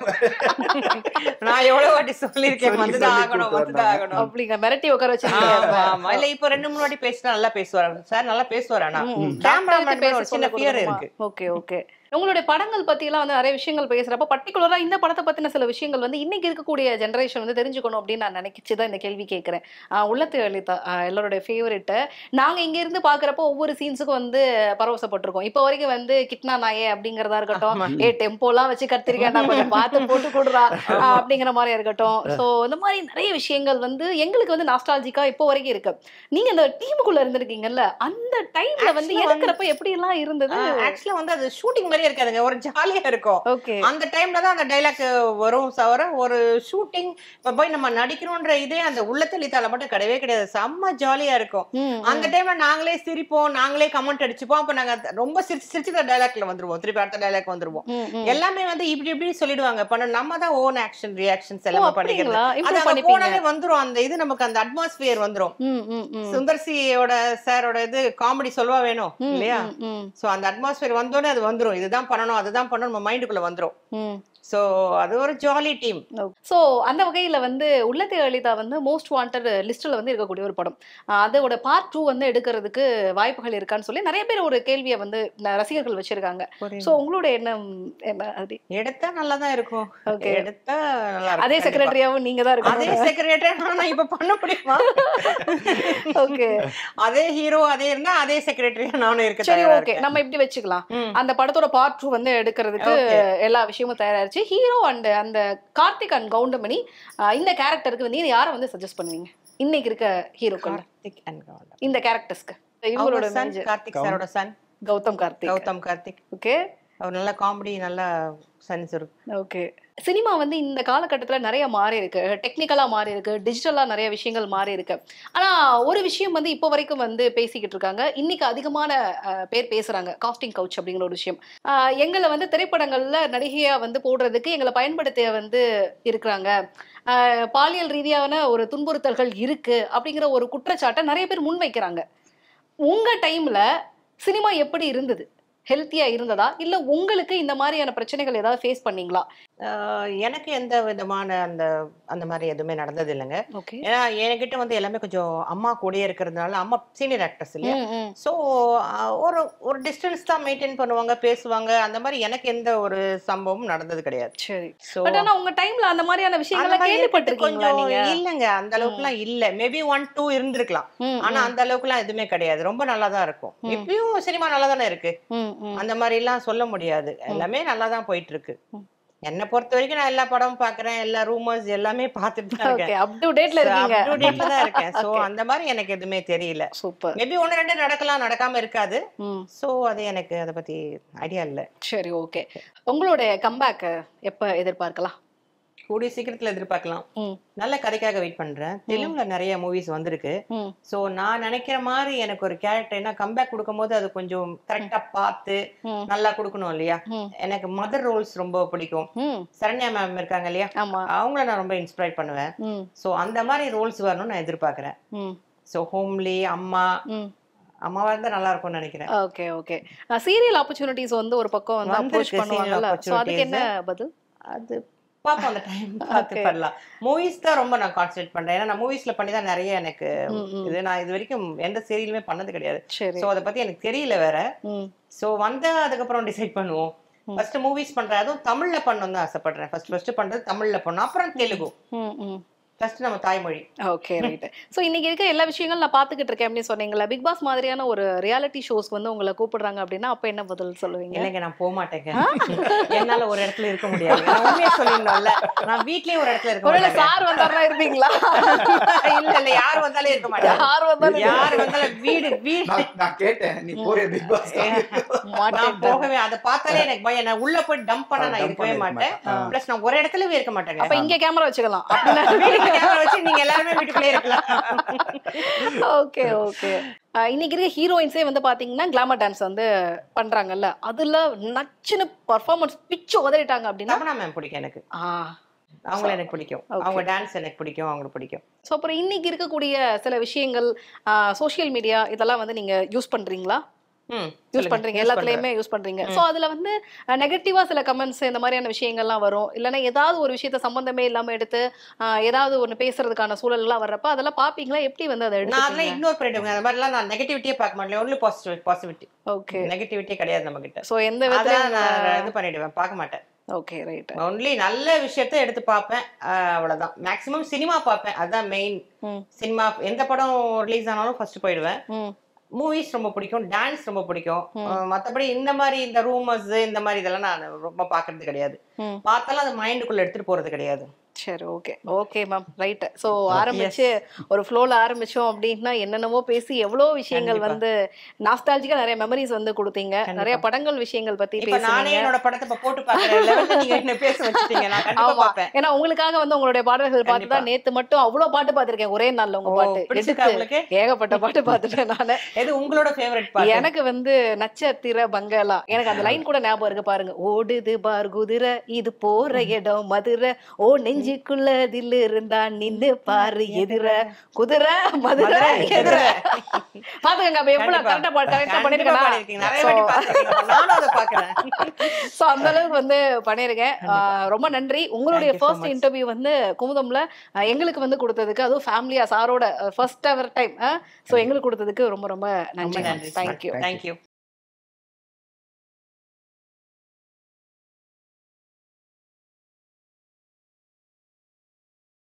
நான் எவ்வளவு வாட்டி சொல்லியிருக்கேன் சொல்லி வந்துதான் சொல்லி ஆகணும் கூப்பிட்டு வந்துதான் வந்தாங்க. ஆகணும் அப்படிங்க மிரட்டி உட்கார வச்சிருக்கீங்க ஆமா ஆமா இல்ல இப்ப ரெண்டு மூணு வாட்டி பேசினா நல்லா பேசுவாரு சார் நல்லா பேசுவாரு ஆனா டாக்டருக்கு கேமரா பேச ஒரு சின்ன ஃபியர் இருக்கு ஓகே ஓகே உங்களுடைய படங்கள் பத்தி எல்லாம் வந்து நிறைய விஷயங்கள் பேசுறப்ப பர்டிகுலரா இந்த படத்தை பத்தின சில விஷயங்கள் வந்து இன்னைக்கு இருக்கக்கூடிய ஜெனரேஷன் வந்து தெரிஞ்சுக்கணும் அப்படின்னு நான் நினைச்சு தான் இந்த கேள்வி கேட்கிறேன் ஆஹ் உள்ளத்து லலிதா ஆஹ் எல்லாருடைய ஃபேவரெட் நாங்க இங்க இருந்து பாக்குறப்ப ஒவ்வொரு சீன்ஸுக்கும் வந்து பரவசப்பட்டிருக்கோம் இப்போ வரைக்கும் வந்து கிட்னா நாயே அப்படிங்கறதா இருக்கட்டும் ஏ டெம்போலாம் வச்சு கத்திருக்கேன் நான் கொஞ்சம் பார்த்து போட்டு கொடுறா ஆஹ் அப்படிங்கிற மாதிரி இருக்கட்டும் சோ இந்த மாதிரி நிறைய விஷயங்கள் வந்து எங்களுக்கு வந்து நாஸ்டாலஜிக்கா இப்போ வரைக்கும் இருக்கு நீங்க இந்த டீமுக்குள்ள இருந்திருக்கீங்கல்ல அந்த டைம்ல வந்து Actually வந்து- எடுக்கிறப்ப எப்படி எல்லாம் இருந்தது ஆக்சுவலா வந்து அது ஷூட்டிங் மாதிரி இருக்காதுங்க ஒரு ஜாலியா இருக்கும் ஓகே அந்த டைம்ல தான் அந்த டைலாக் வரும் தவிர ஒரு ஷூட்டிங் இப்ப போய் நம்ம நடிக்கிறோன்ற இதே அந்த உள்ளத்தளித்தால மட்டும் கிடையவே கிடையாது செம்ம ஜாலியா இருக்கும் அந்த டைம்ல நாங்களே சிரிப்போம் நாங்களே கமெண்ட் அடிச்சுப்போம் அப்ப நாங்க ரொம்ப சிரிச்சு சிரிச்சு அந்த டைலாக்ல வந்துருவோம் திருப்பி அடுத்த டைலாக் வந்துருவோம் எல்லாமே வந்து இப்படி இப்படி சொல்லிடுவாங்க பண்ண நம்ம தான் ஓன் ஆக்ஷன் ரியாக்ஷன்ஸ் எல்லாமே பண்ணிக்கிறது அப்படிங்களா? Improve அது அங்க பண்ணிப்பீங்க. போனாலே வந்துரும் அந்த இது நமக்கு அந்த அட்மாஸ்பியர் வந்துரும் சுந்தர்சியோட சாரோட இது காமெடி சொல்வா வேணும் இல்லையா சோ அந்த அட்மாஸ்பியர் வந்தோடனே அது வந்துரும் இதுதான் பண்ணணும் அதுதான் பண்ணணும் நம்ம மைண்டுக்குள்ள வந்துரும் சோ அது ஒரு ஜாலி டீம் ஸோ அந்த வகையில் வந்து உள்ளத்தை லலிதா வந்து மோஸ்ட் வாண்டட் லிஸ்ட்டில் வந்து இருக்கக்கூடிய ஒரு படம் ஆஹ் அதோட பார்ட் டூ வந்து எடுக்கிறதுக்கு வாய்ப்புகள் இருக்கான்னு சொல்லி நிறைய பேர் ஒரு கேள்வியை வந்து ந- ரசிகர்கள் வச்சிருக்காங்க ஸோ உங்களோட எண்ணம் என்ன அது எடுத்தா நல்லா தான் இருக்கும் Okay. எடுத்தா நல்லா இருக்கும் அதே கண்டிப்பா. செக்ரட்டரியாவும் நீங்க தான் அதே இருக்கணும் செக்ரட்டரி நான் இப்ப பண்ண முடியுமா ஓகே அதே ஹீரோ அதே இருந்தா அதே செக்ரட்டரியா நானும் இருக்க சரி தயாரா ஓகே இருக்கேன் நம்ம இப்படி வச்சுக்கலாம் ம். அந்த படத்தோட பார்ட் டூ வந்து எடுக்கிறதுக்கு Okay. எல்லா விஷயமும் தயாராச்சு ஹீரோ அண்ட் அந்த கார்த்திக் அண்ட் கவுண்டமணி ஆஹ் இந்த கேரக்டருக்கு வந்து யாரை வந்து சஜஸ்ட் பண்ணுவீங்க இன்னைக்கு இருக்க ஹீரோக்கள் கார்த்திக் and கவுண்டமணி. இந்த கேரக்டர்ஸ்க்கு இவங்களோட அவரோட son, major. கார்த்திக் சாரோட சன் கௌதம் கார்த்திக் கௌதம் கார்த்திக் ஓகே அவர் நல்ல காமெடி நல்ல சென்ஸ் இருக்கு ஓகே சினிமா வந்து இந்த காலகட்டத்துல நிறைய மாறி இருக்கு டெக்னிக்கலா மாறி இருக்கு டிஜிட்டலா நிறைய விஷயங்கள் மாறி இருக்கு ஆனா ஒரு விஷயம் வந்து இப்போ வரைக்கும் வந்து பேசிக்கிட்டு இருக்காங்க இன்னைக்கு அதிகமான அஹ், பேர் பேசுறாங்க காஸ்டிங் கவுச் அப்படிங்கிற ஒரு விஷயம் அஹ், எங்களை வந்து திரைப்படங்கள்ல நடிகையா வந்து போடுறதுக்கு எங்களை பயன்படுத்த வந்து இருக்கிறாங்க அஹ், பாலியல் ரீதியான ஒரு துன்புறுத்தல்கள் இருக்கு அப்படிங்கிற ஒரு குற்றச்சாட்டை நிறைய பேர் முன்வைக்கிறாங்க உங்க டைம்ல சினிமா எப்படி இருந்தது ஹெல்த்தியா இருந்ததா இல்ல உங்களுக்கு இந்த மாதிரியான பிரச்சனைகள் ஏதாவது ஃபேஸ் பண்ணீங்களா ஆஹ் எனக்கு எந்த விதமான அந்த அந்த மாதிரி எதுவுமே நடந்தது இல்லைங்க ஓகே ஏன்னா என்கிட்ட வந்து எல்லாமே கொஞ்சம் அம்மா கூடயே இருக்கிறதுனால அம்மா சீனியர் ஆக்டர்ஸ் இல்லையா ஸோ ஒரு ஒரு டிஸ்டன்ஸ் தான் மெயின்டைன் பண்ணுவாங்க பேசுவாங்க அந்த மாதிரி எனக்கு எந்த ஒரு சம்பவமும் நடந்தது கிடையாது சரி ஸோ பட் ஆனா உங்க டைம்ல அந்த மாதிரியான விஷயங்களை கேள்விப்பட்டிருக்கீங்களா நீங்க இல்லங்க அந்த அளவுக்குலாம் இல்ல மேபி ஒன் டூ இருந்திருக்கலாம் ம், ஆனா அந்த அளவுக்குலாம் எதுவுமே கிடையாது ரொம்ப நல்லா தான் இருக்கும் இப்பயும் சினிமா நல்லா தானே இருக்கு ம், ம். அந்த மாதிரி எல்லாம் சொல்ல முடியாது எல்லாமே நல்லா தான் போயிட்டு இருக்கு என்னை பொறுத்த வரைக்கும் நான் எல்லா படமும் பாக்குறேன் எல்லா ரூமர்ஸ் எல்லாமே பார்த்துட்டு தான் ஓகே இருக்கேன் அப் டு டேட்ல இருக்கீங்க up to date ல தான் இருக்கேன் சோ அந்த மாதிரி எனக்கு எதுவுமே தெரியல சூப்பர் மேபி ஒன்னு ரெண்டு நடக்கலாம் நடக்காம இருக்காது ம் சோ அது எனக்கு அதை பத்தி ஐடியா இல்ல சரி ஓகே உங்களுடைய கம்பேக் எப்ப எதிர்பார்க்கலாம் கூடிய சீக்கிரத்துல எதிர்பார்க்கலாம் ம் நல்ல கதைக்காக வெயிட் பண்றேன் தெலுங்குல நிறைய மூவிஸ் வந்திருக்கு ம் சோ நான் நினைக்கிற மாதிரி எனக்கு ஒரு கேரக்டர் என்ன கம்பேக் கொடுக்கும்போது அது கொஞ்சம் கரெக்டா பார்த்து ம். நல்லா கொடுக்கணும் இல்லையா ம். எனக்கு மதர் ரோல்ஸ் ரொம்ப பிடிக்கும் ம் சரண்யா மேம் இருக்காங்க இல்லையா ஆமா அவங்கள நான் ரொம்ப இன்ஸ்பைர் பண்ணுவேன் ம் சோ அந்த மாதிரி ரோல்ஸ் வரணும்னு நான் எதிர்பார்க்கறேன் ம் சோ ஹோம்லி அம்மா ம் அம்மாவா இருந்தா நல்லா இருக்கும்னு நினைக்கிறேன் ஓகே ஓகே சீரியல் ஆப்பர்ச்சுனிட்டிஸ் வந்து ஒரு பக்கம் வந்து அப்ரோச் வந்திருக்கு பண்ணுவாங்கல்ல serial சோ அதுக்கு என்ன பதில் அது பாப்போம் அந்த டைம் பார்த்து Okay. பண்ணலாம் மூவிஸ் தான் ரொம்ப நான் கான்சென்ட்ரேட் பண்றேன் ஏன்னா நான் மூவிஸ்ல பண்ணி தான் நிறைய எனக்கு ம், ம். இது நான் இது வரைக்கும் எந்த சீரியலுமே பண்ணது கிடையாது சரி சோ அதை பத்தி எனக்கு தெரியல வேற ம் சோ வந்தா அதுக்கப்புறம் டிசைட் பண்ணுவோம் ஃபர்ஸ்ட் மூவிஸ் பண்றேன் அதுவும் தமிழ்ல பண்ணணும் தான் ஆசைப்படுறேன் ஃபர்ஸ்ட் ஃபர்ஸ்ட் பண்றது தமிழ்ல பண்ணணும் அப்புறம் தெலுங்கு ம் ம் ஃபர்ஸ்ட் நம்ம தாய்மொழி ஓகே ரைட் ஸோ இன்னைக்கு இருக்க எல்லா விஷயங்களும் நான் பார்த்துக்கிட்டு இருக்கேன் அப்படின்னு சொன்னீங்களா பிக் பாஸ் மாதிரியான ஒரு ரியாலிட்டி ஷோஸ் வந்து உங்களை கூப்பிடுறாங்க அப்படின்னா அப்ப என்ன பதில் சொல்லுவீங்க இல்லைங்க நான் போக மாட்டேங்க என்னால ஒரு இடத்துல இருக்க முடியாது நான் உண்மையா சொல்லிடணும்ல நான் வீட்லயே ஒரு இடத்துல இருக்க ஒருவேளை மாட்டேன் சார் வந்தாருன்னா இருப்பீங்களா இல்ல இல்ல யார் வந்தாலும் இருக்க மாட்டேன் யார் வந்தாலும் யார் வந்தாலும் வீடு வீடு நான் நான் கேட்டேன் நீ போறிய பிக் பாஸ் நான் போகவே அதை பார்த்தாலே எனக்கு பயம் நான் உள்ள போய் டம்ப் பண்ண நான் dump இருக்கவே பண்ண இருக்க மாட்டேன் மாட்டேன். பிளஸ் நான் ஒரு இடத்துலவே இருக்க மாட்டேங்க அப்ப இங்க கேமரா வச்சுக்கலாம் வீட்டுக்கு camera வச்சு நீங்க எல்லாருமே வீட்டுக்குள்ளே இருக்கலாம் ஓகே ஓகே இன்னைக்கு இருக்க ஹீரோயின்ஸே வந்து பாத்தீங்கன்னா கிளாமர் டான்ஸ் வந்து பண்றாங்கல்ல அதுல நச்சுன்னு பர்ஃபார்மன்ஸ் பிச்சு உதறிட்டாங்க அப்படின்னா தமனா மேம் பிடிக்கும் எனக்கு ஆ அவங்கள எனக்கு பிடிக்கும் அவங்க டான்ஸ் எனக்கு பிடிக்கும் அவங்களுக்கு பிடிக்கும் ஸோ அப்புறம் இன்னைக்கு இருக்கக்கூடிய சில விஷயங்கள் சோஷியல் மீடியா இதெல்லாம் வந்து நீங்க யூஸ் பண்றீங்களா ம் யூஸ் சொல்லுங்க. பண்றீங்க Use எல்லாத்துலயுமே யூஸ் பண்றீங்க சோ அதுல வந்து நெகட்டிவா சில கமெண்ட்ஸ் இந்த மாதிரியான விஷயங்கள்லாம் வரும் இல்லைன்னா ஏதாவது ஒரு விஷயத்த சம்பந்தமே இல்லாம எடுத்து ஆஹ், ஏதாவது ஒண்ணு பேசுறதுக்கான சூழல்லாம் வர்றப்ப அதெல்லாம் பாப்பீங்களா எப்படி வந்து அதை நான் அதெல்லாம் எடுத்து இக்னோர் பண்ணிடுவேன் அந்த மாதிரிலாம் நான் நெகட்டிவிட்டியே பார்க்க மாட்டேன் ஒன்லி பாசிட்டிவ் பாசிட்டிவிட்டி ஓகே நெகட்டிவிட்டியே கிடையாது நம்ம கிட்ட சோ எந்த அதான் விதத்துல நான் இது பண்ணிடுவேன் பார்க்க மாட்டேன் ஓகே ரைட் ஒன்லி நல்ல விஷயத்த எடுத்து பார்ப்பேன் ஆஹ் அவ்வளவுதான் மேக்ஸிமம் சினிமா பார்ப்பேன் அதான் மெயின் ம். சினிமா எந்த படம் ரிலீஸ் ஆனாலும் ஃபர்ஸ்ட் போயிடுவேன் ம் மூவிஸ் ரொம்ப பிடிக்கும் டான்ஸ் ரொம்ப பிடிக்கும் அஹ் மத்தபடி இந்த மாதிரி இந்த ரூமர்ஸ் இந்த மாதிரி இதெல்லாம் நான் ரொம்ப பாக்குறது கிடையாது ம். பார்த்தாலும் அது மைண்டுக்குள்ள எடுத்துட்டு போறது கிடையாது சரி okay okay ma'am right so ஆரம்பிச்சு ஒரு ஃப்ளோல ஆரம்பிச்சோம் அப்படின்னா என்னென்னமோ பேசி எவ்வளோ விஷயங்கள் கண்டிப்பா. வந்து நாஸ்டாலஜிக்கா நிறைய மெமரிஸ் வந்து கொடுத்தீங்க நிறைய படங்கள் விஷயங்கள் பத்தி இப்ப நானே பேசுனீங்க என்னோட படத்தை இப்ப போட்டு பாக்குறேன் லெவல்ல நீங்க என்ன பேச வச்சுட்டீங்க நான் கண்டிப்பா ஆமா பாப்பேன் ஏன்னா உங்களுக்காக வந்து உங்களுடைய பாடல்கள் பார்த்து தான் நேத்து மட்டும் அவ்வளவு பாட்டு பார்த்திருக்கேன் ஒரே நாள்ல உங்க ஓ, பாட்டு பிடிச்சிருக்கா எடுத்து உங்களுக்கு? ஏகப்பட்ட பாட்டு பார்த்துட்டேன் நானு எது உங்களோட ஃபேவரட் பாட்டு எனக்கு வந்து நட்சத்திர பங்களா எனக்கு அந்த லைன் கூட ஞாபகம் இருக்கு பாருங்க ஓடுது பார் குதிரை இது போற இடம் மதுரை ஓ நெஞ்சுக்குள்ள தில்லு இருந்தா நின்னு பாரு எதிர குதிரை மதுரை மதுரை, எதிர எதிர. பாத்துக்கங்க அப்ப எவ்வளவு கண்டிப்பா. கரெக்டா கரெக்டா கண்டிப்பா பண்ணிருக்கீங்க. நிறைய வாட்டி பார்த்திருக்கீங்க. நானும் அதை பார்க்கிறேன். சோ அந்த அளவுக்கு வந்து பண்ணிருக்கேன் ஆஹ் ரொம்ப நன்றி உங்களுடைய Thank you so first much. Interview வந்து குமுதம்ல ஆஹ் எங்களுக்கு வந்து கொடுத்ததுக்கு அதுவும் ஃபேமிலியா சாரோட ஃபர்ஸ்ட் எவர் டைம் சோ எங்களுக்கு கொடுத்ததுக்கு ரொம்ப ரொம்ப ரொம்ப நன்றி நன்றி தேங்க்யூ தேங்க்யூ